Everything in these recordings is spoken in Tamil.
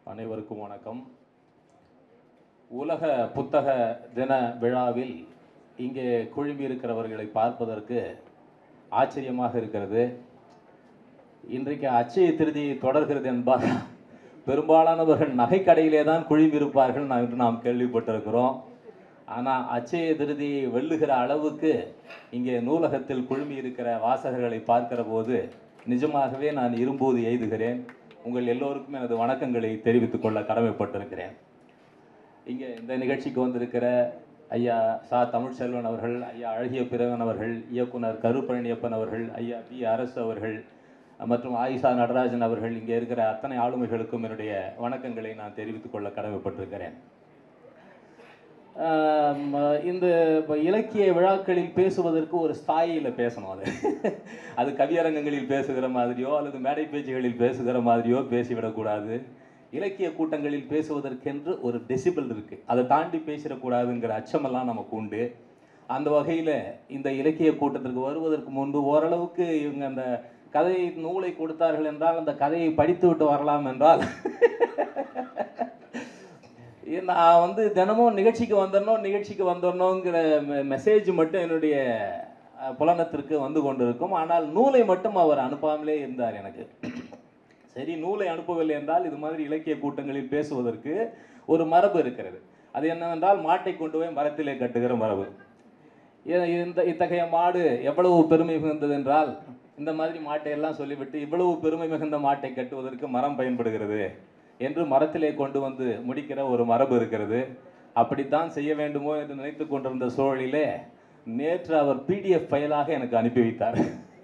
அனைவருக்கும் வணக்கம் உலக புத்தக தின விழாவில் இங்கே குழுமி இருக்கிறவர்களை பார்ப்பதற்கு ஆச்சரியமாக இருக்கிறது இன்றைக்கு அச்சய திருதி தொடர்கிறது என்பார் பெரும்பாலானவர்கள் நகைக்கடையிலே தான் குழுமி இருப்பார்கள் நாம் என்று நாம் கேள்விப்பட்டிருக்கிறோம் ஆனால் அச்சய திருதியை வெல்லுகிற அளவுக்கு இங்கே நூலகத்தில் குழுமி இருக்கிற வாசகர்களை பார்க்கிற போது நிஜமாகவே நான் இரும்போது எய்துகிறேன் உங்கள் எல்லோருக்கும் எனது வணக்கங்களை தெரிவித்துக் கொள்ள கடமைப்பட்டிருக்கிறேன் இங்கே இந்த நிகழ்ச்சிக்கு வந்திருக்கிற ஐயா சா தமிழ்செல்வன் அவர்கள் ஐயா அழகிய பிறவன் அவர்கள் இயக்குனர் கருப்பழனியப்பன் அவர்கள் ஐயா பி அரசு அவர்கள் மற்றும் ஆயிஷா நடராஜன் அவர்கள் இங்கே இருக்கிற அத்தனை ஆளுமைகளுக்கும் என்னுடைய வணக்கங்களை நான் தெரிவித்துக் கொள்ள கடமைப்பட்டிருக்கிறேன் ஆம், இந்த இப்ப இலக்கிய விழாக்களில் பேசுவதற்கு ஒரு ஸ்தாயியில் பேசணும் அது அது கவியரங்கங்களில் பேசுகிற மாதிரியோ அல்லது மேடை பேச்சுகளில் பேசுகிற மாதிரியோ பேசிவிடக்கூடாது இலக்கிய கூட்டங்களில் பேசுவதற்கென்று ஒரு டெசிபிள் இருக்கு அதை தாண்டி பேசிடக்கூடாதுங்கிற அச்சமெல்லாம் நமக்கு உண்டு அந்த வகையில் இந்த இலக்கிய கூட்டத்திற்கு வருவதற்கு முன்பு ஓரளவுக்கு இவங்க அந்த கதை நூலை கொடுத்தார்கள் என்றால் அந்த கதையை படித்து விட்டு வரலாம் என்றால் இ- நான் வந்து தினமும் நிகழ்ச்சிக்கு வந்துடணும் நிகழ்ச்சிக்கு வந்துடணுங்கிற மெசேஜ் மட்டும் என்னுடைய அஹ், புலனத்திற்கு வந்து கொண்டிருக்கும் ஆனால் நூலை மட்டும் அவர் அனுப்பாமலே இருந்தார் எனக்கு சரி நூலை அனுப்பவில்லை என்றால் இது மாதிரி இலக்கிய கூட்டங்களில் பேசுவதற்கு ஒரு மரபு இருக்கிறது அது என்னவென்றால் மாட்டை கொண்டு போய் மரத்திலே கட்டுகிற மரபு இ- இந்த இத்தகைய மாடு எவ்வளவு பெருமை மிகுந்தது என்றால் இந்த மாதிரி மாட்டை எல்லாம் சொல்லிவிட்டு இவ்வளவு பெருமை மிகுந்த மாட்டை கட்டுவதற்கு மரம் பயன்படுகிறது என்று மரத்திலே கொண்டு வந்து முடிக்கிற ஒரு மரபு இருக்கிறது அப்படித்தான் செய்ய வேண்டுமோ என்று நினைத்து கொண்டிருந்த சூழலிலே நேற்று அவர் பிடிஎஃப் ஃபைலாக எனக்கு அனுப்பி வைத்தார்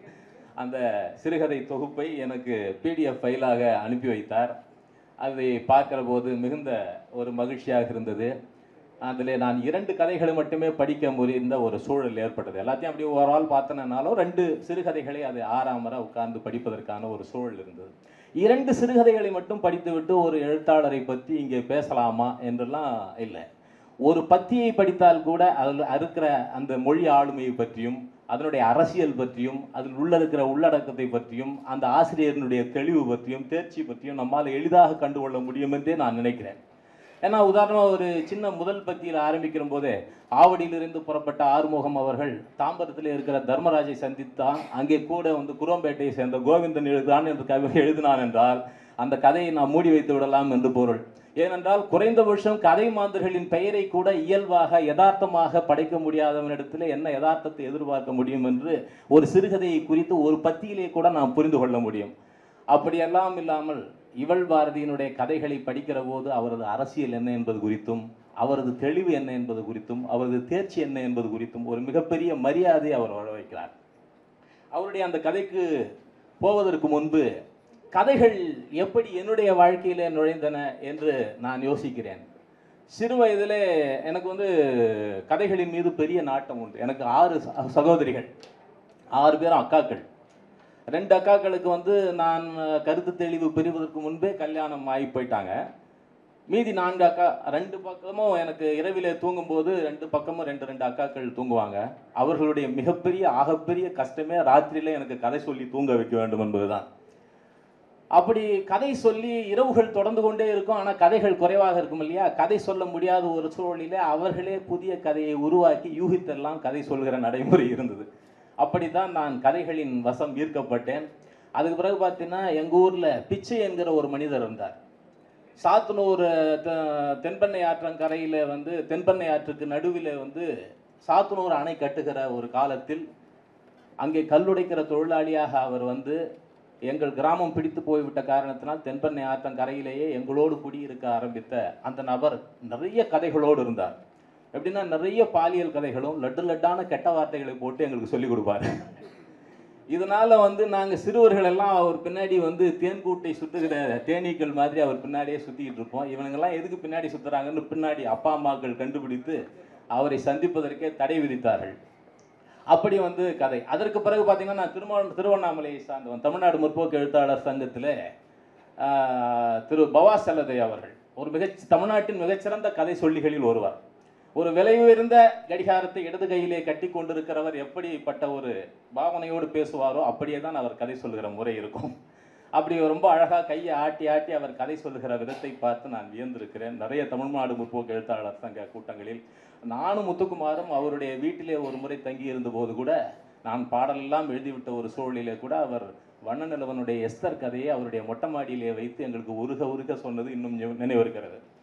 அந்த சிறுகதை தொகுப்பை எனக்கு பிடிஎஃப் ஃபைலாக அனுப்பி வைத்தார் அதை பார்க்கிற போது மிகுந்த ஒரு மகிழ்ச்சியாக இருந்தது அதில் நான் இரண்டு கதைகளை மட்டுமே படிக்க முடிந்த ஒரு சூழல் ஏற்பட்டது எல்லாத்தையும் அப்படி ஓவரால் பார்த்தனாலும் ரெண்டு சிறுகதைகளை அதை ஆறாமற உட்கார்ந்து படிப்பதற்கான ஒரு சூழல் இருந்தது இரண்டு சிறுகதைகளை மட்டும் படித்துவிட்டு ஒரு எழுத்தாளரை பற்றி இங்கே பேசலாமா என்றெல்லாம் இல்லை ஒரு பத்தியை படித்தால் கூட அதில் இருக்கிற அந்த மொழி ஆளுமையை பற்றியும் அதனுடைய அரசியல் பற்றியும் அதில் உள்ள இருக்கிற உள்ளடக்கத்தை பற்றியும் அந்த ஆசிரியரினுடைய தெளிவு பற்றியும் தேர்ச்சி பற்றியும் நம்மால் எளிதாக கண்டுகொள்ள முடியும் என்றே நான் நினைக்கிறேன் ஏன்னா உதாரணமாக ஒரு சின்ன முதல் பத்தியில் ஆரம்பிக்கிற போதே ஆவடியிலிருந்து புறப்பட்ட ஆறுமுகம் அவர்கள் தாம்பரத்தில் இருக்கிற தர்மராஜை சந்தித்தான் அங்கே கூட வந்து குரோம்பேட்டையை சேர்ந்த கோவிந்தன் எழுதுதான் என்று கவி எழுதினான் என்றால் அந்த கதையை நாம் மூடி வைத்து விடலாம் என்று பொருள் ஏனென்றால் குறைந்தபட்சம் கதை மாந்தர்களின் பெயரை கூட இயல்பாக யதார்த்தமாக படைக்க முடியாதவனிடத்தில் என்ன யதார்த்தத்தை எதிர்பார்க்க முடியும் என்று ஒரு சிறுகதையை குறித்து ஒரு பத்தியிலே கூட நாம் புரிந்து கொள்ள முடியும் அப்படியெல்லாம் இல்லாமல் இவள் பாரதியினுடைய கதைகளை படிக்கிற போது அவரது அரசியல் என்ன என்பது குறித்தும் அவரது தெளிவு என்ன என்பது குறித்தும் அவரது தேர்ச்சி என்ன என்பது குறித்தும் ஒரு மிகப்பெரிய மரியாதை அவர் வர வைக்கிறார் அவருடைய அந்த கதைக்கு போவதற்கு முன்பு கதைகள் எப்படி என்னுடைய வாழ்க்கையிலே நுழைந்தன என்று நான் யோசிக்கிறேன் சிறு வயதிலே எனக்கு வந்து கதைகளின் மீது பெரிய நாட்டம் உண்டு எனக்கு ஆறு ச- சகோதரிகள் ஆறு பேரும் அக்காக்கள் ரெண்டு அக்காக்களுக்கு வந்து நான் அஹ், கருத்து தெளிவு பெறுவதற்கு முன்பே கல்யாணம் ஆகி போயிட்டாங்க மீதி நான்கு அக்கா ரெண்டு பக்கமும் எனக்கு இரவிலே தூங்கும்போது ரெண்டு பக்கமும் ரெண்டு ரெண்டு அக்காக்கள் தூங்குவாங்க அவர்களுடைய மிகப்பெரிய ஆகப்பெரிய கஷ்டமே ராத்திரியில எனக்கு கதை சொல்லி தூங்க வைக்க வேண்டும் என்பதுதான் அப்படி கதை சொல்லி இரவுகள் தொடர்ந்து கொண்டே இருக்கும் ஆனால் கதைகள் குறைவாக இருக்கும் இல்லையா கதை சொல்ல முடியாத ஒரு சூழலிலே அவர்களே புதிய கதையை உருவாக்கி யூகித்தெல்லாம் கதை சொல்கிற நடைமுறை இருந்தது அப்படித்தான் நான் கதைகளின் வசம் ஈர்க்கப்பட்டேன் அதுக்கு பிறகு பார்த்தீங்கன்னா எங்கள் ஊரில் பிச்சை என்கிற ஒரு மனிதர் இருந்தார் சாத்தனூர் தெ- தென்பெண்ணை ஆற்றங்கரையில் வந்து தென்பெண்ணை ஆற்றுக்கு நடுவில் வந்து சாத்தனூர் அணை கட்டுகிற ஒரு காலத்தில் அங்கே கல்லுடைக்கிற தொழிலாளியாக அவர் வந்து எங்கள் கிராமம் பிடித்து போய்விட்ட காரணத்தினால் தென்பெண்ணை ஆற்றங்கரையிலேயே எங்களோடு குடியிருக்க ஆரம்பித்த அந்த நபர் நிறைய கதைகளோடு இருந்தார் எப்படின்னா நிறைய பாலியல் கதைகளும் லட்டு லட்டான கெட்ட வார்த்தைகளை போட்டு எங்களுக்கு சொல்லிக் கொடுப்பாரு இதனால வந்து நாங்கள் சிறுவர்கள் எல்லாம் அவர் பின்னாடி வந்து தேன்கூட்டை சுத்துகிற தேனீக்கள் மாதிரி அவர் பின்னாடியே சுத்திக்கிட்டு இருப்போம் இவனுங்கெல்லாம் எதுக்கு பின்னாடி சுத்துறாங்கன்னு பின்னாடி அப்பா அம்மாக்கள் கண்டுபிடித்து அவரை சந்திப்பதற்கே தடை விதித்தார்கள் அப்படி வந்து கதை அதற்கு பிறகு பார்த்தீங்கன்னா நான் திருமண திருவண்ணாமலையை சார்ந்தவன் தமிழ்நாடு முற்போக்கு எழுத்தாளர் சங்கத்தில் திரு பவா செல்லதை அவர்கள் ஒரு மிக தமிழ்நாட்டின் மிகச்சிறந்த கதை சொல்லிகளில் ஒருவர் ஒரு விலை உயர்ந்த கடிகாரத்தை இடது கையிலே கட்டி கொண்டிருக்கிறவர் எப்படிப்பட்ட ஒரு பாவனையோடு பேசுவாரோ அப்படியே தான் அவர் கதை சொல்லுகிற முறை இருக்கும் அப்படி ரொம்ப அழகாக கையை ஆட்டி ஆட்டி அவர் கதை சொல்லுகிற விதத்தை பார்த்து நான் வியந்திருக்கிறேன் நிறைய தமிழ்நாடு முற்போக்கு எழுத்தாளர் சங்க கூட்டங்களில் நானும் முத்துக்குமாரும் அவருடைய வீட்டிலே ஒரு முறை தங்கி இருந்தபோது கூட நான் பாடலெல்லாம் எழுதிவிட்ட ஒரு சூழலிலே கூட அவர் வண்ணநிலவனுடைய எஸ்தர் கதையை அவருடைய மொட்டை மாடியிலே வைத்து எங்களுக்கு உருக உருக சொன்னது இன்னும் நினைவு இருக்கிறது